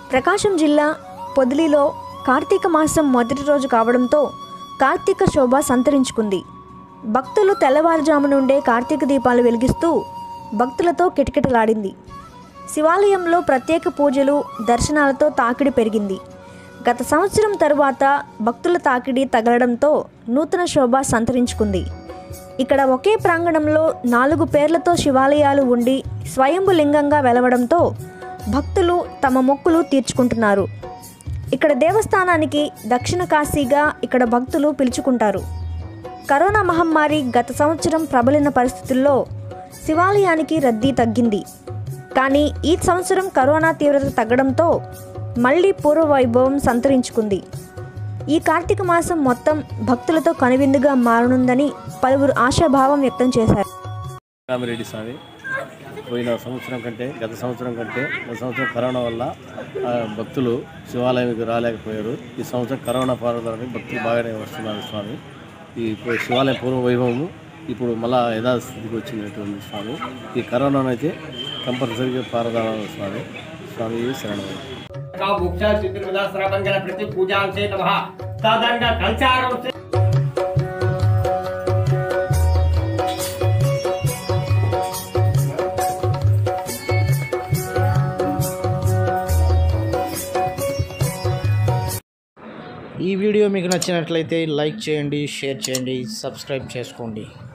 ప్రకాశం జిల్లా పొదిలిలో కార్తీక మాసం మొదటి రోజు కావడంతో కార్తీక శోభ సంతరించుకుంది భక్తులు తెల్లవారుజాము నుండే కార్తీక దీపాలు వెలిగిస్తూ భక్తులతో కిటకిటలాడింది శివాలయంలో ప్రత్యేక పూజలు దర్శనాలతో తాకిడి పెరిగింది గత సంవత్సరం తరువాత భక్తుల తాకిడి తగలడంతో నూతన శోభ సంతరించుకుంది ఇక్కడ ఒకే ప్రాంగణంలో నాలుగు పేర్లతో శివాలయాలు ఉండి స్వయంభు లింగంగా వెలవడంతో భక్తులు తమ మొక్కులు తీర్చుకుంటున్నారు ఇక్కడ దేవస్థానానికి దక్షిణ కాశీగా ఇక్కడ భక్తులు పిలుచుకుంటారు కరోనా మహమ్మారి గత సంవత్సరం ప్రబలిన పరిస్థితుల్లో శివాలయానికి రద్దీ తగ్గింది కానీ ఈ సంవత్సరం కరోనా తీవ్రత తగ్గడంతో మళ్ళీ పూర్వ వైభవం సంతరించుకుంది ఈ కార్తీక మాసం మొత్తం భక్తులతో కనువిందుగా మారనుందని పలువురు ఆశాభావం వ్యక్తం చేశారు రామిరెడ్డి స్వామి పోయిన సంవత్సరం కంటే గత సంవత్సరం కంటే గత సంవత్సరం కరోనా వల్ల ఆ, భక్తులు శివాలయంకి రాలేకపోయారు ఈ సంవత్సరం కరోనా పారదాలని భక్తులు బాగానే వస్తున్నారు స్వామి ఈ ఇప్పుడు శివాలయం పూర్వ వైభవము ఇప్పుడు మళ్ళా యథాస్థితికి వచ్చినటువంటి స్వామి ఈ కరోనాను అయితే కంపల్సరీగా పారదాలని స్వామి స్వామి శరణం का मुख्य चित्रविदा श्रवंगल प्रति पूजा से नमः तदंग कल्चारम से ఈ వీడియో మీకు నచ్చినట్లయితే లైక్ చేయండి షేర్ చేయండి సబ్స్క్రైబ్ చేసుకోండి